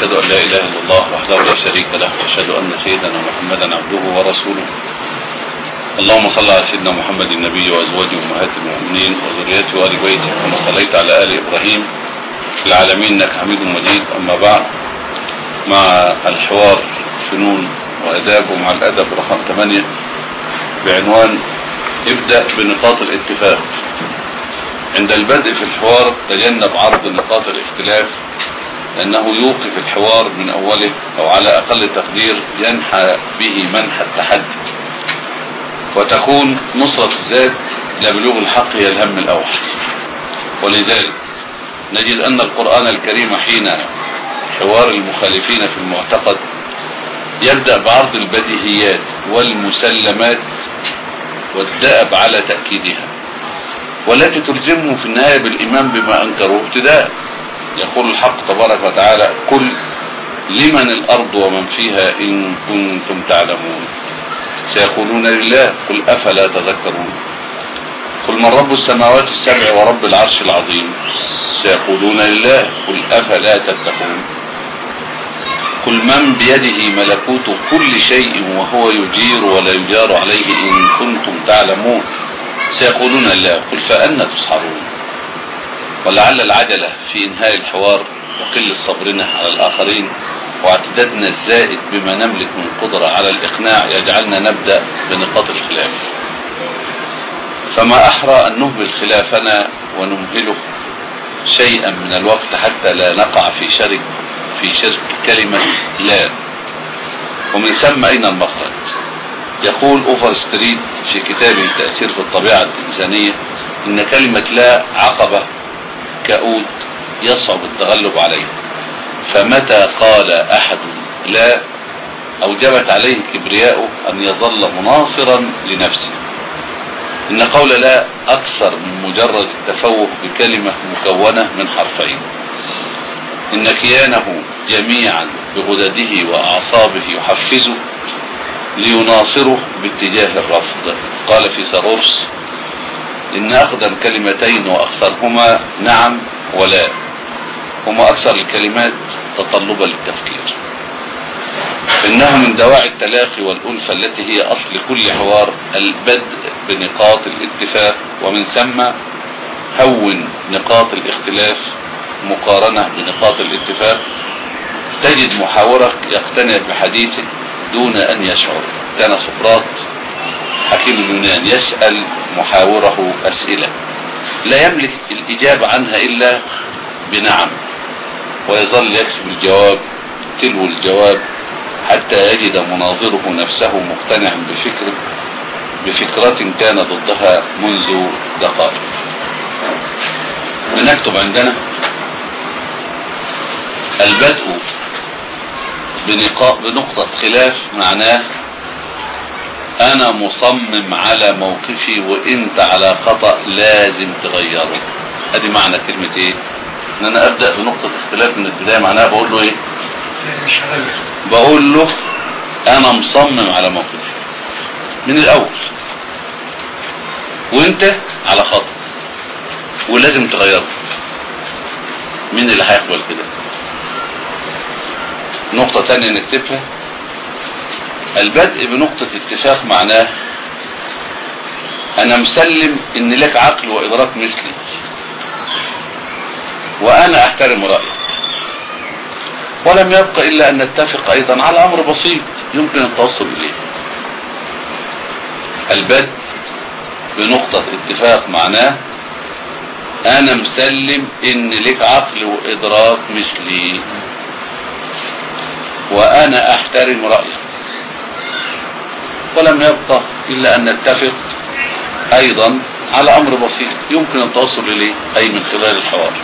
وأشهد أن لا إله إلا الله وحده لا شريك له وأشهد أن سيدنا محمدا عبده ورسوله اللهم صل على سيدنا محمد النبي وأزواجه أمهات المؤمنين وذريته وآل بيته كما صليت على آل إبراهيم في العالمين إنك حميد مجيد أما بعد مع الحوار فنون وأداب ومع الأدب رقم 8 بعنوان ابدأ بنقاط الاتفاق عند البدء في الحوار تجنب عرض نقاط الاختلاف لأنه يوقف الحوار من أوله أو على أقل تقدير ينحى به منحى التحدي وتكون نصرة الذات لبلوغ الحق هي الهم الأوحد ولذلك نجد أن القرآن الكريم حين حوار المخالفين في المعتقد يبدأ بعرض البديهيات والمسلمات والدأب على تأكيدها والتي تلزمه في النهاية بالإيمان بما أنكروه ابتداء يقول الحق تبارك وتعالى قل لمن الأرض ومن فيها إن كنتم تعلمون سيقولون لله قل أفلا تذكرون قل من رب السماوات السبع ورب العرش العظيم سيقولون لله قل أفلا تتقون قل من بيده ملكوت كل شيء وهو يجير ولا يجار عليه إن كنتم تعلمون سيقولون لله قل فأنا تسحرون ولعل العجلة في إنهاء الحوار وقل صبرنا على الآخرين واعتدادنا الزائد بما نملك من قدرة على الإقناع يجعلنا نبدأ بنقاط الخلاف فما أحرى أن نهمل خلافنا ونمهله شيئا من الوقت حتى لا نقع في شرك في شرك كلمة لا ومن ثم أين المخرج يقول أوفر ستريت في كتابه تأثير في الطبيعة الإنسانية إن كلمة لا عقبة كؤود يصعب التغلب عليه فمتى قال أحد لا أوجبت عليه كبرياؤه أن يظل مناصرا لنفسه إن قول لا أكثر من مجرد التفوه بكلمة مكونة من حرفين إن كيانه جميعا بغدده وأعصابه يحفزه ليناصره باتجاه الرفض قال في سارورس إن أقدم كلمتين وأكثرهما نعم ولا هما أكثر الكلمات تطلبا للتفكير إنه من دواعي التلاقي والألفة التي هي أصل كل حوار البدء بنقاط الاتفاق ومن ثم هون نقاط الاختلاف مقارنة بنقاط الاتفاق تجد محاورك يقتنع بحديثك دون أن يشعر كان سقراط حكيم اليونان يسأل محاوره أسئلة لا يملك الإجابة عنها إلا بنعم ويظل يكسب الجواب تلو الجواب حتى يجد مناظره نفسه مقتنعا بفكره بفكرة كان ضدها منذ دقائق بنكتب عندنا البدء بنقطة خلاف معناه انا مصمم على موقفي وانت على خطأ لازم تغيره ادي معنى كلمة ايه ان انا ابدأ بنقطة اختلاف من البداية معناها بقول له ايه بقول له انا مصمم على موقفي من الاول وانت على خطأ ولازم تغيره مين اللي هيقبل كده نقطة تانية نكتبها البدء بنقطة اتفاق معناه انا مسلم ان لك عقل وادراك مثلي وانا احترم رأيك ولم يبقى الا ان نتفق ايضا على امر بسيط يمكن التوصل اليه البدء بنقطة اتفاق معناه انا مسلم ان لك عقل وادراك مثلي وانا احترم رأيك ولم يبقى الا ان نتفق ايضا على امر بسيط يمكن التوصل اليه اي من خلال الحوار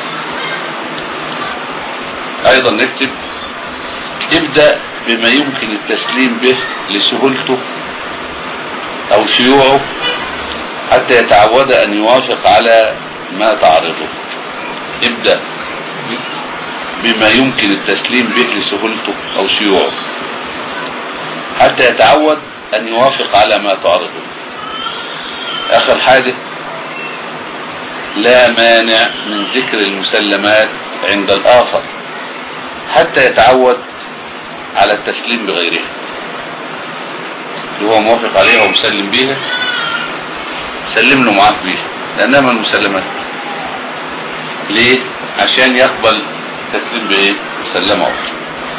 ايضا نكتب ابدأ بما يمكن التسليم به لسهولته او شيوعه حتى يتعود ان يوافق على ما تعرضه ابدأ بما يمكن التسليم به لسهولته او شيوعه حتى يتعود ان يوافق على ما تعرضه اخر حاجة لا مانع من ذكر المسلمات عند الاخر حتى يتعود على التسليم بغيرها اللي هو موافق عليها ومسلم بيها سلم له معاك بيها لانها من المسلمات ليه عشان يقبل تسليم بايه مسلمه أخرى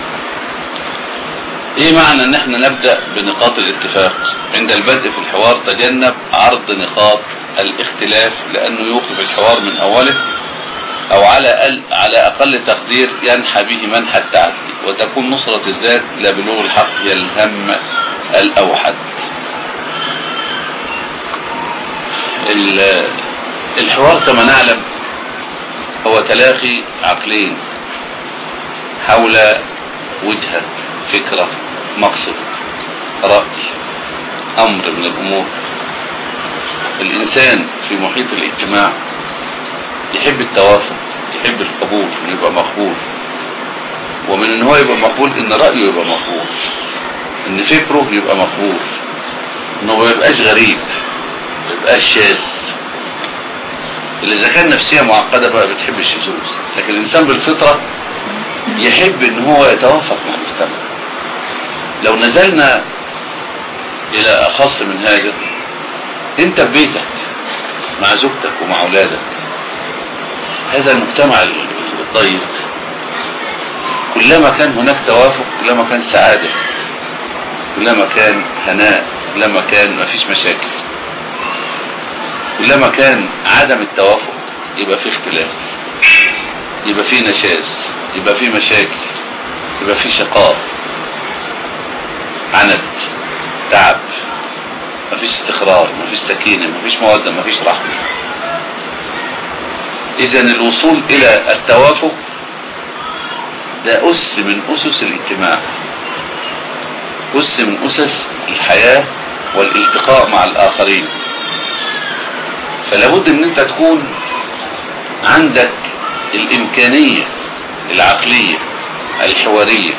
ايه معنى ان احنا نبدأ بنقاط الاتفاق عند البدء في الحوار تجنب عرض نقاط الاختلاف لانه يوقف الحوار من اوله او على أقل على اقل تقدير ينحى به منحى التعدي وتكون نصرة الذات لا بلوغ الحق هي الهم الاوحد الحوار كما نعلم هو تلاقي عقلين حول وجهة فكرة مقصد رأي أمر من الأمور الإنسان في محيط الاجتماع يحب التوافق يحب القبول انه يبقى مقبول ومن ان هو يبقى مقبول ان رأيه يبقى مقبول ان فكره يبقى مقبول انه ما يبقاش غريب ما يبقاش شاذ اللي اذا كان نفسية معقدة بقى بتحب الشذوذ لكن الانسان بالفطرة يحب ان هو يتوافق مع المجتمع لو نزلنا الى اخص من هذا انت ببيتك مع زوجتك ومع اولادك هذا المجتمع الضيق كلما كان هناك توافق كلما كان سعادة كلما كان هناء كلما كان ما فيش مشاكل كلما كان عدم التوافق يبقى في اختلاف يبقى في نشاز يبقى في مشاكل يبقى في شقاء عند تعب مفيش استقرار مفيش سكينة مفيش مودة مفيش رحمة اذا الوصول الى التوافق ده اس من اسس الاجتماع اس من اسس الحياة والالتقاء مع الاخرين فلابد ان انت تكون عندك الامكانية العقلية الحوارية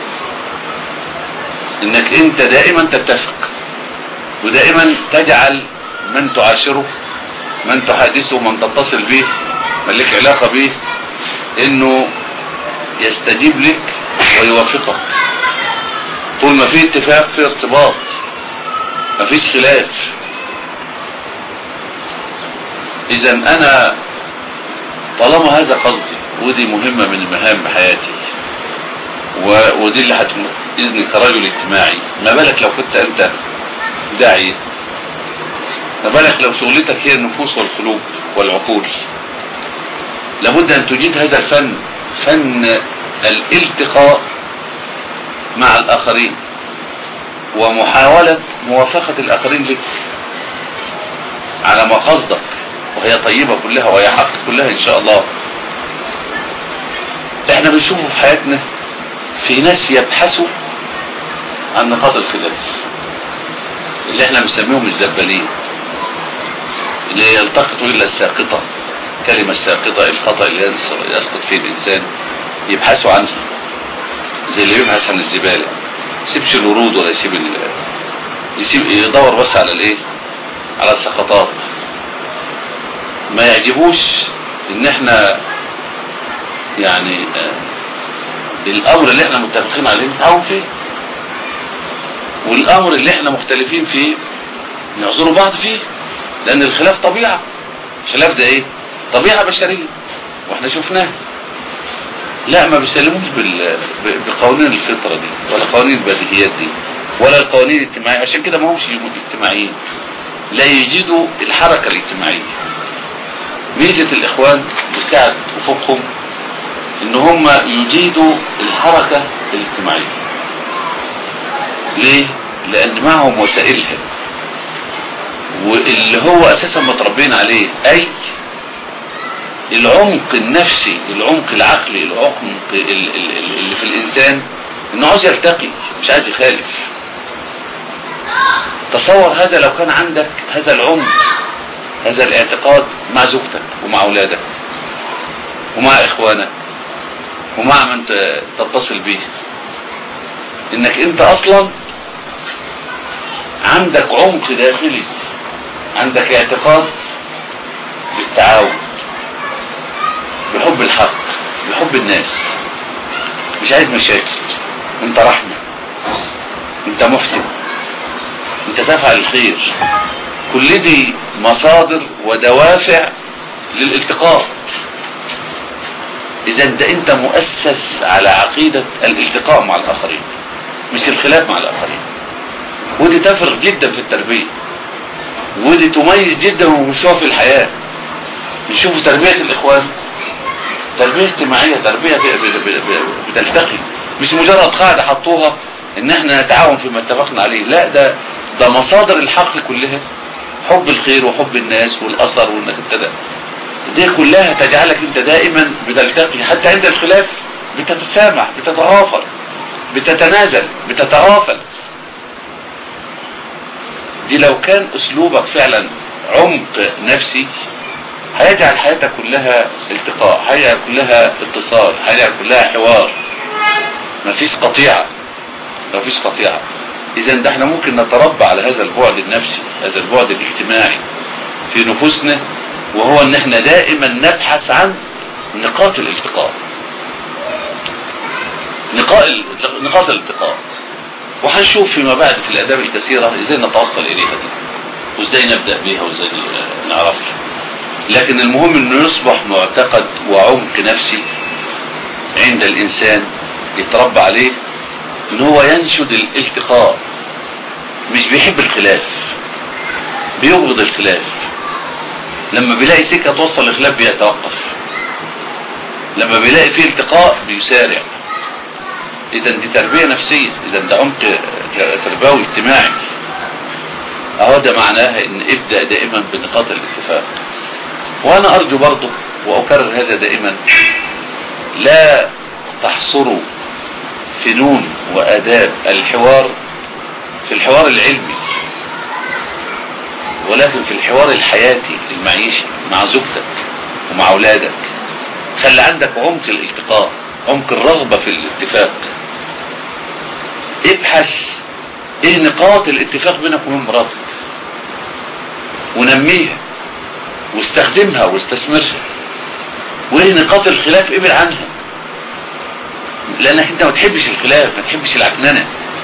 انك انت دائما تتفق ودائما تجعل من تعاشره من تحادثه من تتصل به من لك علاقة به انه يستجيب لك ويوافقك طول ما في اتفاق في ارتباط ما فيش خلاف اذا انا طالما هذا قصدي ودي مهمة من المهام بحياتي و... ودي اللي هتميزني كرجل اجتماعي ما بالك لو كنت انت داعي ما بالك لو شغلتك هي النفوس والقلوب والعقول لابد ان تجيد هذا الفن فن الالتقاء مع الاخرين ومحاولة موافقة الاخرين لك على ما قصدك وهي طيبة كلها وهي حق كلها ان شاء الله احنا بنشوفه في حياتنا في ناس يبحثوا عن نقاط الخلاف اللي احنا بنسميهم الزبالين اللي يلتقطوا الا الساقطة كلمة الساقطة الخطأ اللي يسقط فيه الانسان يبحثوا عنه زي اللي يبحث عن الزبالة يسيبش الورود ولا يسيب ال... يسيب يدور بس على الايه على السقطات ما يعجبوش ان احنا يعني الامر اللي احنا متفقين عليه نتعاون فيه والامر اللي احنا مختلفين فيه نعذروا بعض فيه لان الخلاف طبيعة الخلاف ده ايه طبيعة بشرية واحنا شفناه لا ما بيسلموش بال... بقوانين الفطرة دي ولا قوانين البديهيات دي ولا القوانين الاجتماعية عشان كده ما همش اجتماعيين لا يجدوا الحركة الاجتماعية ميزة الاخوان بسعة افقهم ان هم يجيدوا الحركة الاجتماعية ليه لان معهم وسائلها واللي هو اساسا متربين عليه اي العمق النفسي العمق العقلي العمق اللي في الانسان انه عاوز يرتقي مش عايز يخالف تصور هذا لو كان عندك هذا العمق هذا الاعتقاد مع زوجتك ومع اولادك ومع اخوانك ومع من تتصل به انك انت اصلا عندك عمق داخلي عندك اعتقاد بالتعاون بحب الحق بحب الناس مش عايز مشاكل انت رحمة انت محسن انت تفعل الخير كل دي مصادر ودوافع للالتقاء اذا انت انت مؤسس على عقيدة الالتقاء مع الاخرين مش الخلاف مع الاخرين ودي تفرق جدا في التربية ودي تميز جدا ومشوها في الحياة نشوفوا تربية الاخوان تربية اجتماعية تربية بتلتقي مش مجرد قاعدة حطوها ان احنا نتعاون فيما اتفقنا عليه لا ده ده مصادر الحق كلها حب الخير وحب الناس والاثر وانك انت ده دي كلها تجعلك انت دائما بتلتقي حتى عند الخلاف بتتسامح بتتغافر بتتنازل بتتغافل دي لو كان اسلوبك فعلا عمق نفسي هيجعل حياتك كلها التقاء حياتك كلها اتصال حياتك كلها حوار مفيش قطيعة مفيش قطيعة اذا ده احنا ممكن نتربى على هذا البعد النفسي هذا البعد الاجتماعي في نفوسنا وهو ان احنا دائما نبحث عن نقاط الالتقاء نقاط نقاط الالتقاء وهنشوف فيما بعد في الاداب الكثيرة ازاي نتوصل اليها دي وازاي نبدأ بيها وازاي نعرفها لكن المهم انه يصبح معتقد وعمق نفسي عند الانسان يتربى عليه ان هو ينشد الالتقاء مش بيحب الخلاف بيبغض الخلاف لما بيلاقي سكة توصل لخلاف بيتوقف لما بيلاقي فيه التقاء بيسارع اذا دي تربية نفسية اذا ده عمق تربوي اجتماعي اهو ده معناها ان ابدأ دائما بنقاط الاتفاق وانا ارجو برضه واكرر هذا دائما لا تحصروا فنون واداب الحوار في الحوار العلمي ولكن في الحوار الحياتي المعيشي مع زوجتك ومع اولادك خلي عندك عمق الالتقاء عمق الرغبة في الاتفاق ابحث ايه نقاط الاتفاق بينك وبين مراتك ونميها واستخدمها واستثمرها وايه نقاط الخلاف ابعد عنها لانك انت ما تحبش الخلاف ما تحبش العكننه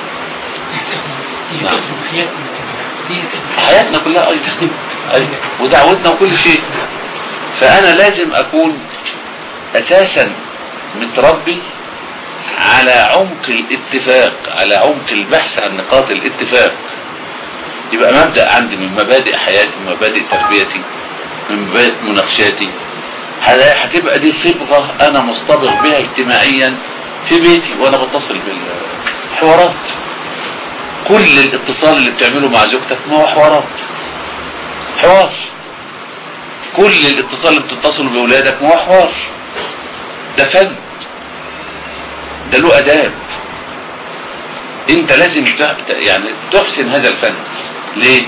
نعم. حياتنا كلها ايضا أيضا. ودعوتنا وكل شيء فانا لازم اكون اساسا متربي على عمق الاتفاق على عمق البحث عن نقاط الاتفاق يبقى مبدأ عندي من مبادئ حياتي من مبادئ تربيتي من مبادئ مناقشاتي هتبقى دي صبغة انا مصطبغ بها اجتماعيا في بيتي وانا بتصل بالحوارات كل الاتصال اللي بتعمله مع زوجتك ما هو حوارات حوار كل الاتصال اللي بتتصل باولادك ما هو حوار ده فن ده له اداب انت لازم يعني تحسن هذا الفن ليه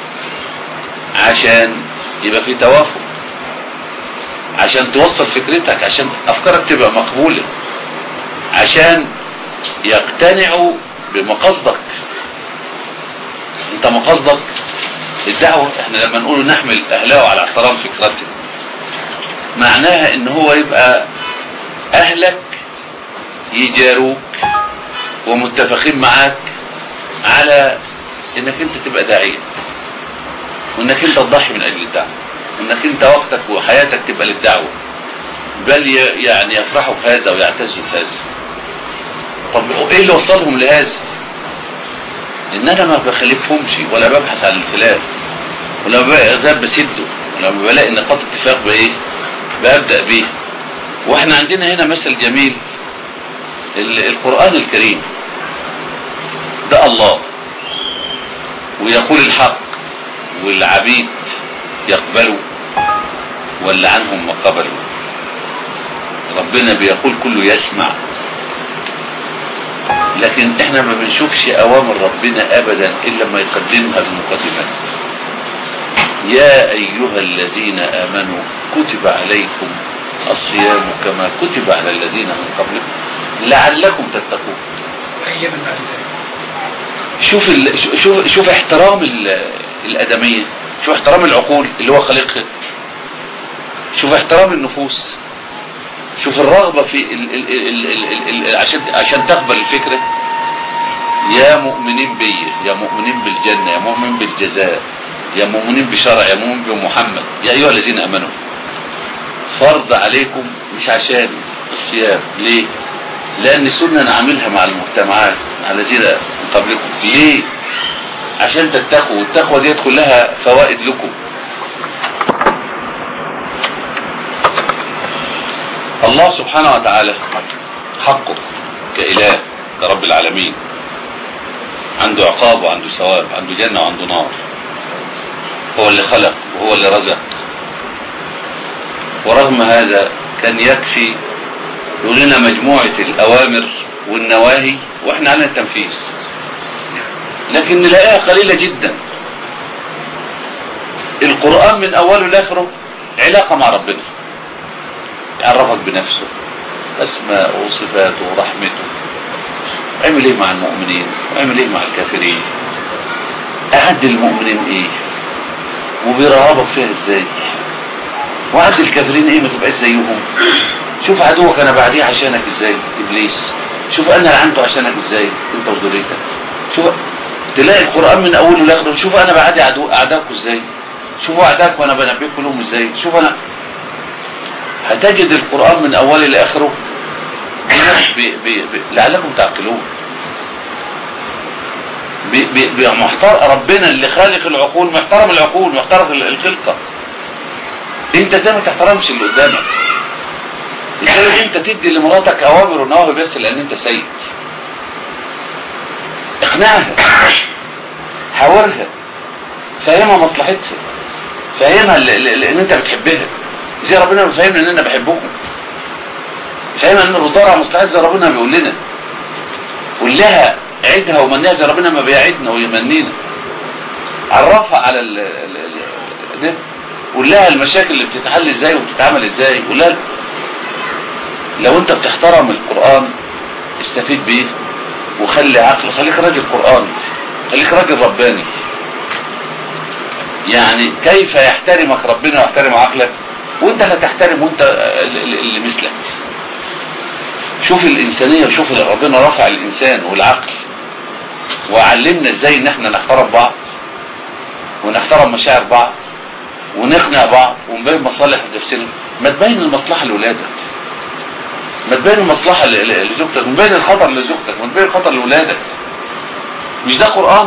عشان يبقى في توافق عشان توصل فكرتك عشان افكارك تبقى مقبولة عشان يقتنعوا بمقصدك انت مقصدك الدعوة احنا لما نقول نحمل اهله على احترام فكرته معناها ان هو يبقى اهلك يجاروك ومتفقين معاك على انك انت تبقى داعية وانك انت تضحي من اجل الدعوة وانك انت وقتك وحياتك تبقى للدعوة بل يعني يفرحوا بهذا ويعتزوا بهذا طب ايه اللي وصلهم لهذا ان انا ما بخالفهمش ولا ببحث عن الخلاف ولا بغاب بسده ولما بلاقي نقاط اتفاق بايه ببدأ بيه واحنا عندنا هنا مثل جميل القرآن الكريم ده الله ويقول الحق والعبيد يقبلوا ولا عنهم ما قبلوا ربنا بيقول كله يسمع لكن احنا ما بنشوفش اوامر ربنا ابدا الا ما يقدمها بالمقدمات يا ايها الذين امنوا كتب عليكم الصيام كما كتب على الذين من قبلكم لعلكم تتقون شوف ال... شوف شوف احترام ال... الادميه شوف احترام العقول اللي هو خالقها شوف احترام النفوس شوف الرغبة في ال ال ال ال ال ال عشان عشان تقبل الفكرة يا مؤمنين بي يا مؤمنين بالجنة يا مؤمنين بالجزاء يا مؤمنين بشرع يا مؤمنين بمحمد يا أيها الذين أمنوا فرض عليكم مش عشان الصيام ليه لأن سنة نعملها مع المجتمعات مع الذين من قبلكم ليه عشان تتقوا والتقوى ديت كلها فوائد لكم الله سبحانه وتعالى حقه كإله كرب العالمين عنده عقاب وعنده ثواب عنده جنة وعنده نار هو اللي خلق وهو اللي رزق ورغم هذا كان يكفي يقول لنا مجموعة الأوامر والنواهي وإحنا على التنفيذ لكن نلاقيها قليلة جدا القرآن من أوله لآخره علاقة مع ربنا يعرفك بنفسه أسماء وصفاته ورحمته عمل ايه مع المؤمنين وعمل ايه مع الكافرين أعد المؤمنين ايه وبيرغبك فيها ازاي وعد الكافرين ايه ما تبقاش زيهم شوف عدوك انا بعديه عشانك ازاي ابليس شوف انا لعنته عشانك ازاي انت وذريتك شوف تلاقي القرآن من اوله لاخره شوف انا بعدي عدو اعدائكم ازاي شوفوا اعدائك وانا بنبئكم لهم ازاي شوف انا هتجد القرآن من اوله لاخره بي بي بي لعلكم تعقلون بي بي بي محتار ربنا اللي خالق العقول محترم العقول محترم الخلقة انت ازاي ما تحترمش اللي قدامك ازاي انت تدي لمراتك اوامر ونواهي بس لان انت سيد اقنعها حاورها فهمها مصلحتها فهمها لان انت بتحبها زي ربنا بيفهمنا ان انا بحبكم فهمها ان الرضا على مصلحتها زي ربنا بيقول لنا قول لها عيدها ومنيها زي ربنا ما بيعدنا ويمنينا عرفها على ال ال ال ده قول لها المشاكل اللي بتتحل ازاي وبتتعمل ازاي قول لها لو انت بتحترم القرآن استفيد بيه وخلي عقل خليك راجل قرآن خليك راجل رباني يعني كيف يحترمك ربنا ويحترم عقلك وانت لا تحترم وانت اللي مثلك شوف الإنسانية وشوف ربنا رفع الإنسان والعقل وعلمنا ازاي ان احنا نحترم بعض ونحترم مشاعر بعض ونقنع بعض ونبين مصالح نفسنا ما تبين المصلحة لولادك ما تبين المصلحة لزوجتك ما تبين الخطر لزوجتك ما تبين الخطر لولادك مش ده قرآن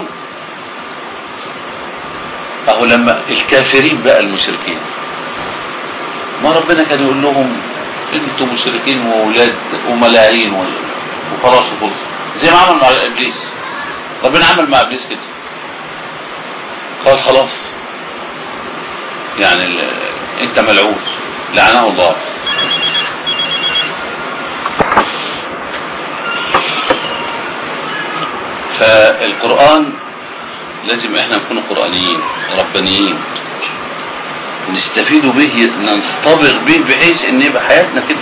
اهو لما الكافرين بقى المشركين ما ربنا كان يقول لهم انتوا مشركين واولاد وملاعين وخلاص وخلص زي ما عمل مع ابليس ربنا عمل مع ابليس كده قال خلاص يعني انت ملعون لعنه الله فالقرآن لازم احنا نكون قرآنيين ربانيين نستفيد به نصطبغ به بحيث ان يبقى حياتنا كده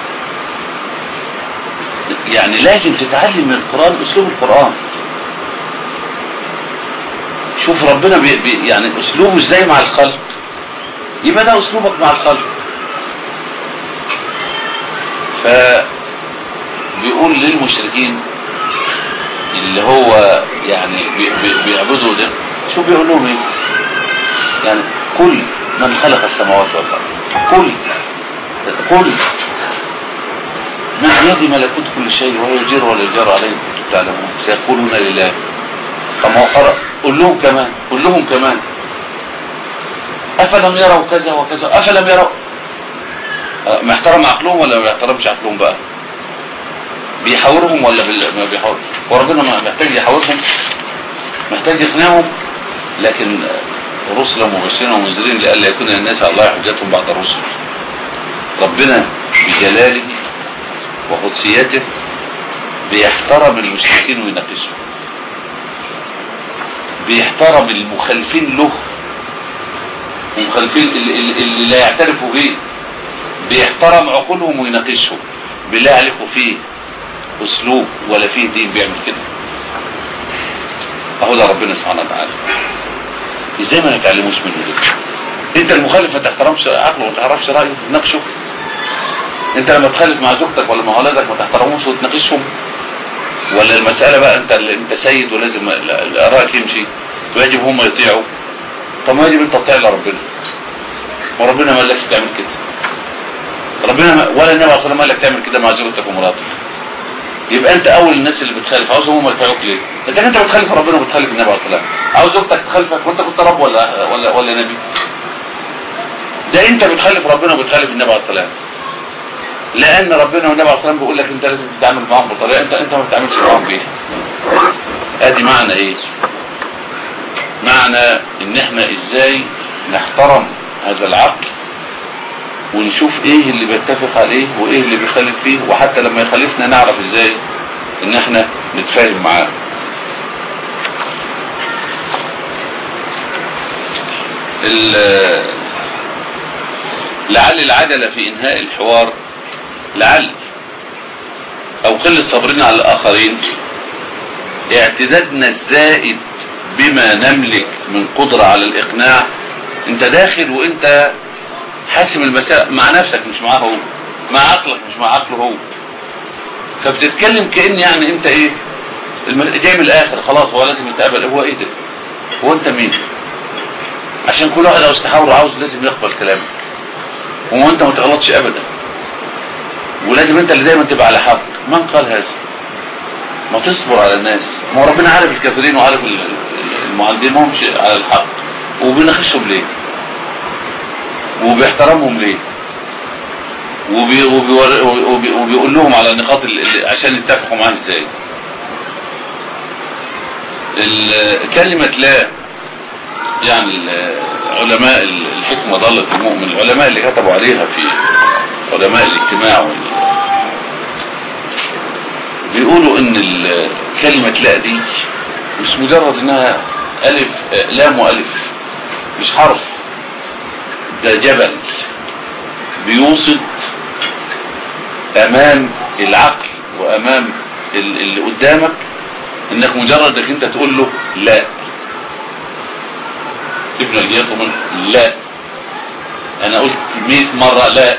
يعني لازم تتعلم من القرآن اسلوب القرآن شوف ربنا بي بي يعني اسلوبه ازاي مع الخلق يبقى ده اسلوبك مع الخلق ف بيقول للمشركين اللي هو يعني بي بي بيعبدوا ده شو بيقول لهم ايه يعني كل من خلق السماوات والارض كل كل من بيد ملكوت كل شيء وهو يجير ولا يجار عليه كنتم تعلمون سيقولون لله طب ما هو قرأ قول لهم كمان قول لهم كمان افلم يروا كذا وكذا افلم يروا محترم عقلهم ولا ما بيحترمش عقلهم بقى بيحاورهم ولا بال... ما بيحاور وربنا محتاج يحاورهم محتاج يقنعهم لكن رسلا مبشرين ومنذرين لئلا يكون للناس على الله حجتهم بعد الرسل ربنا بجلاله وقدسيته بيحترم المشركين ويناقشهم بيحترم المخالفين له المخالفين اللي, اللي لا يعترفوا به بيحترم عقولهم ويناقشهم بالله عليكم فيه اسلوب ولا فيه دين بيعمل كده اهو ده ربنا سبحانه وتعالى ازاي ما نتعلموش منه ده انت المخالف ما تحترمش عقله وما تحترمش رايه ناقشه انت لما تخالف مع زوجتك ولا مع اولادك ما تحترمهمش وتناقشهم ولا المسألة بقى انت انت سيد ولازم ارائك يمشي ويجب هم يطيعوا طب ما يجب انت تطيع لربنا وربنا ما قالكش تعمل كده ربنا ما ولا النبي صلى الله عليه وسلم قال لك تعمل كده مع زوجتك ومراتك يبقى انت اول الناس اللي بتخالف عاوزهم هم يطيعوك ليه انت انت بتخالف ربنا وبتخالف النبي عليه الصلاه والسلام عاوز زوجتك تخالفك وانت كنت رب ولا ولا ولا نبي ده انت بتخالف ربنا وبتخالف النبي عليه الصلاه والسلام لان ربنا والنبي عليه الصلاه والسلام بيقول لك انت لازم تتعامل معاهم بطريقه انت انت ما بتتعاملش معاهم بيها ادي معنى ايه معنى ان احنا ازاي نحترم هذا العقل ونشوف ايه اللي بيتفق عليه وايه اللي بيخالف فيه وحتى لما يخالفنا نعرف ازاي ان احنا نتفاهم معاه لعل العدل في انهاء الحوار لعل او قلة صبرنا على الاخرين اعتدادنا الزائد بما نملك من قدرة على الاقناع انت داخل وانت حاسم المسألة مع نفسك مش معاه هو مع عقلك مش مع عقله هو فبتتكلم كأن يعني انت ايه جاي من الاخر خلاص هو لازم يتقبل هو ايه ده هو انت مين عشان كل واحد عاوز تحاور عاوز لازم يقبل كلامك وما انت ما تغلطش ابدا ولازم انت اللي دايما تبقى على حق من قال هذا ما تصبر على الناس ما ربنا عارف الكافرين وعارف المعاندين ما همش على الحق وبيناقشهم ليه وبيحترمهم ليه وبي وبي وبي وبيقول لهم على النقاط اللي عشان يتفقوا معاه ازاي كلمة لا يعني علماء الحكمة ضلت المؤمن العلماء اللي كتبوا عليها في علماء الاجتماع بيقولوا ان كلمة لا دي مش مجرد انها الف لام والف مش حرف ده جبل بيوصد امام العقل وامام اللي قدامك انك مجرد انك انت تقول له لا ابن اليقمن لا انا قلت 100 مرة لا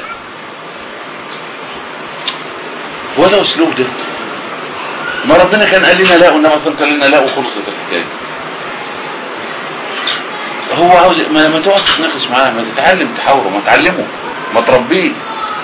هو ده اسلوب ده ما ربنا كان قال لنا لا والنبي صلى الله عليه وسلم قال لنا لا وخلصت الحكايه هو عاوز ما, ما تقعد تتناقش معاه ما تتعلم تحاوره ما تعلمه ما تربيه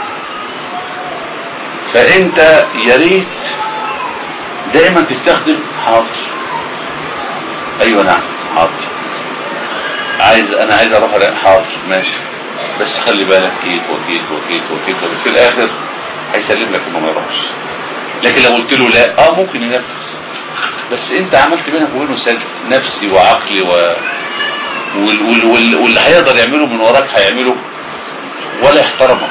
فانت يا ريت دائما تستخدم حاضر ايوه نعم حاضر عايز انا عايز اروح الاقي حاضر ماشي بس خلي بالك كيت وكيت وكيت وكيت في الاخر هيسلم لك انه ما يروحش لكن لو قلت له لا اه ممكن ينفذ بس انت عملت بينك وبينه سد نفسي وعقلي و وال... وال... وال... واللي هيقدر يعمله من وراك هيعمله ولا يحترمك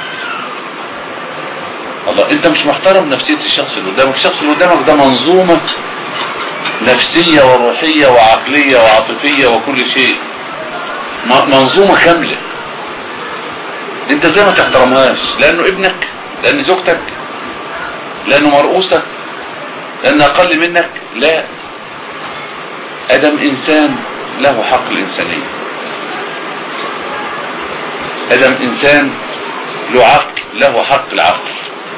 الله انت مش محترم نفسية الشخص اللي قدامك الشخص اللي قدامك ده منظومة نفسية وروحية وعقلية وعاطفية وكل شيء منظومة كاملة انت زي ما تحترمهاش لانه ابنك لان زوجتك لانه مرؤوسك لانه اقل منك لا ادم انسان له حق الانسانية ادم انسان له عقل له حق العقل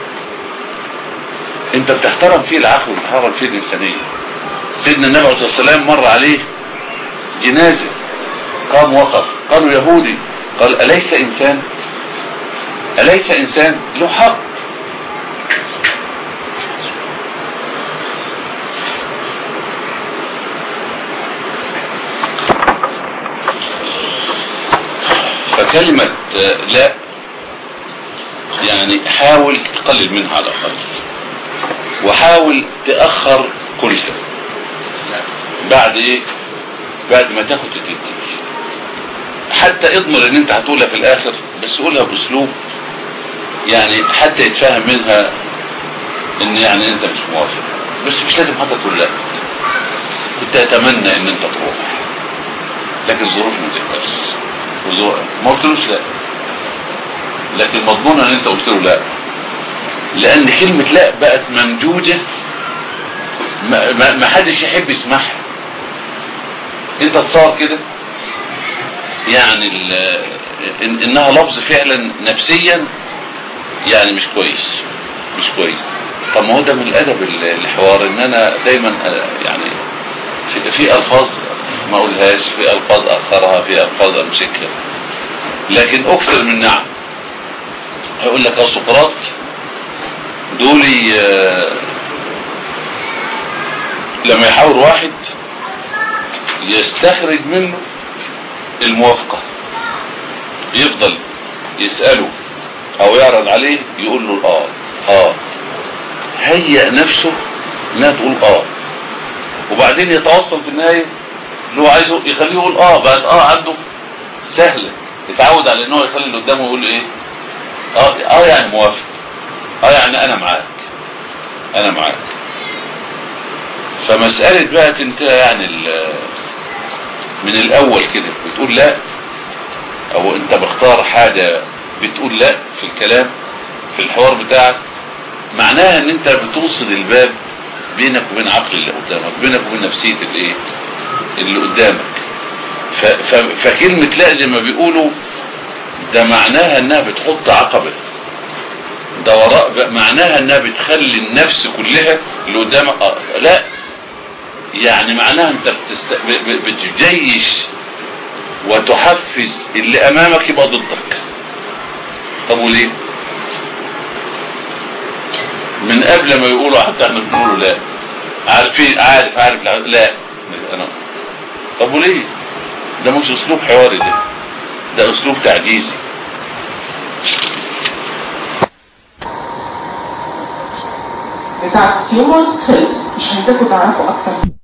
انت بتحترم فيه العقل وبتحترم فيه الانسانية سيدنا النبي عليه الصلاة والسلام مر عليه جنازة قام وقف قالوا يهودي قال أليس إنسان أليس إنسان له حق فكلمة لا يعني حاول تقلل منها على الأقل وحاول تأخر كلها بعد ايه بعد ما تاخد تدي حتى اضمر ان انت هتقولها في الاخر بس قولها باسلوب يعني حتى يتفهم منها ان يعني انت مش موافق بس مش لازم حتى تقول لا كنت اتمنى ان انت تروح لكن الظروف ما تقدرش ما قلتلوش لا لكن مضمون ان انت قلت له لا لان كلمة لا بقت ممجوجة ما, ما, ما حدش يحب يسمعها انت تصور كده يعني إن انها لفظ فعلا نفسيا يعني مش كويس مش كويس طب ما هو ده من الادب ال- الحوار ان انا دايما آه، يعني في, في الفاظ ما اقولهاش في الفاظ اخرها في الفاظ امسكها لكن اكثر من نعم هيقول لك يا سقراط دولي آه، لما يحاول واحد يستخرج منه الموافقة يفضل يسأله او يعرض عليه يقول له اه اه هيئ نفسه انها تقول اه وبعدين يتوصل في النهاية اللي هو عايزه يخليه يقول اه بقت اه عنده سهلة يتعود على ان هو يخلي اللي قدامه يقول ايه اه اه يعني موافق اه يعني انا معاك انا معاك فمسألة بقى انت يعني ال- من الاول كده بتقول لا او انت بختار حاجة بتقول لا في الكلام في الحوار بتاعك معناها ان انت بتوصل الباب بينك وبين عقل اللي قدامك بينك وبين نفسية الايه اللي قدامك ف ف فكلمة لا زي ما بيقولوا ده معناها انها بتحط عقبة ده وراء بقى معناها انها بتخلي النفس كلها اللي قدامك آه لا يعني معناها انت بتست... ب... ب... بتجيش وتحفز اللي امامك يبقى ضدك طب وليه من قبل ما يقولوا حتى احنا بنقولوا لا عارفين عارف عارف لا, لا. انا طب وليه ده مش اسلوب حواري ده ده اسلوب تعجيزي بتاع تيومرز خلص مش عايزاكم تعرفوا اكتر